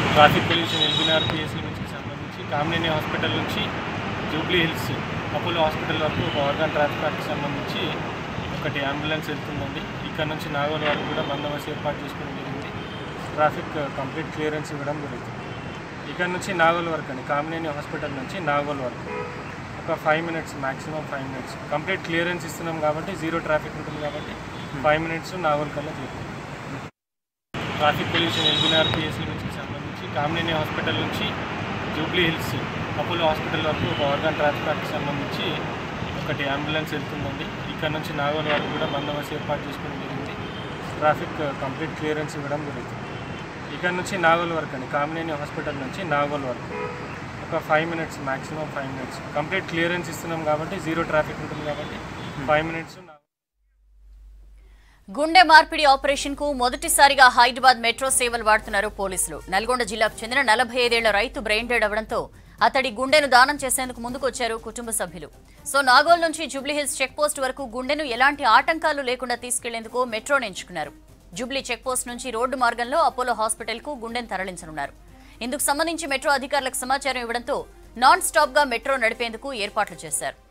traffic pollution ఎల్బీనార్ పిఎస్సీ నుంచి సంబంధించి కామినేని హాస్పిటల్ నుంచి జూబ్లీ హిల్స్ అపోలో హాస్పిటల్ వరకు ఒక ఆర్గాన్ ట్రాన్స్ప్లాంట్కి సంబంధించి ఒకటి అంబులెన్స్ వెళ్తుందండి ఇక్కడ నుంచి నాగోల్ వరకు కూడా బందోబస్తు ఏర్పాటు చేసుకోవడం జరిగింది ట్రాఫిక్ కంప్లీట్ క్లియరెన్స్ ఇవ్వడం జరుగుతుంది ఇక్కడ నుంచి నాగోల్ వరకు అండి కామినేని హాస్పిటల్ నుంచి నాగోల్ వరకు ఒక five minutes maximum five minutes complete clearance ఇస్తున్నాం కాబట్టి జీరో ట్రాఫిక్ ఉంటుంది కాబట్టి ఫైవ్ మినిట్స్ నాగోల్ కల్లా చేరుతుంది ట్రాఫిక్ పొల్యూషన్ ఎల్బీనార్ పిఎస్సీ నుంచి సంబంధించి కామినేని హాస్పిటల్ నుంచి జూబ్లీ హిల్స్ అపోలో హాస్పిటల్ వరకు ఒక ఆర్గాన్ ట్రాన్స్ప్లాంట్కి సంబంధించి ఒకటి అంబులెన్స్ వెళ్తుందండి ఇక్కడ నుంచి నాగోల్ వరకు కూడా బందోబస్తు ఏర్పాటు చేసుకోవడం జరిగింది ట్రాఫిక్ కంప్లీట్ క్లియరెన్స్ ఇవ్వడం జరుగుతుంది ఇక్కడ నుంచి నాగోల్ వరకు అండి కామినేని హాస్పిటల్ నుంచి నాగోల్ వరకు ఒక five minutes maximum five minutes complete clearance ఇస్తున్నాం కాబట్టి జీరో ట్రాఫిక్ ఉంటుంది కాబట్టి ఫైవ్ మినిట్స్ గుండె మార్పిడి ఆపరేషన్ కు మొదటిసారిగా హైదరాబాద్ మెట్రో సేవలు వాడుతున్నారు పోలీసులు నల్గొండ జిల్లాకు చెందిన నలభై ఐదేళ్ల రైతు బ్రెయిన్ డెడ్ అవడంతో అతడి గుండెను దానం చేసేందుకు ముందుకొచ్చారు కుటుంబ సభ్యులు సో నాగోల్ నుంచి జూబ్లీహిల్స్ చెక్ పోస్ట్ వరకు గుండెను ఎలాంటి ఆటంకాలు లేకుండా తీసుకెళ్లేందుకు మెట్రోను ఎంచుకున్నారు జూబ్లీ చెక్ పోస్ట్ నుంచి రోడ్డు మార్గంలో అపోలో హాస్పిటల్ కు గుండెను తరలించనున్నారు ఇందుకు సంబంధించి మెట్రో అధికారులకు సమాచారం ఇవ్వడంతో నాన్ స్టాప్ గా మెట్రో నడిపేందుకు ఏర్పాట్లు చేశారు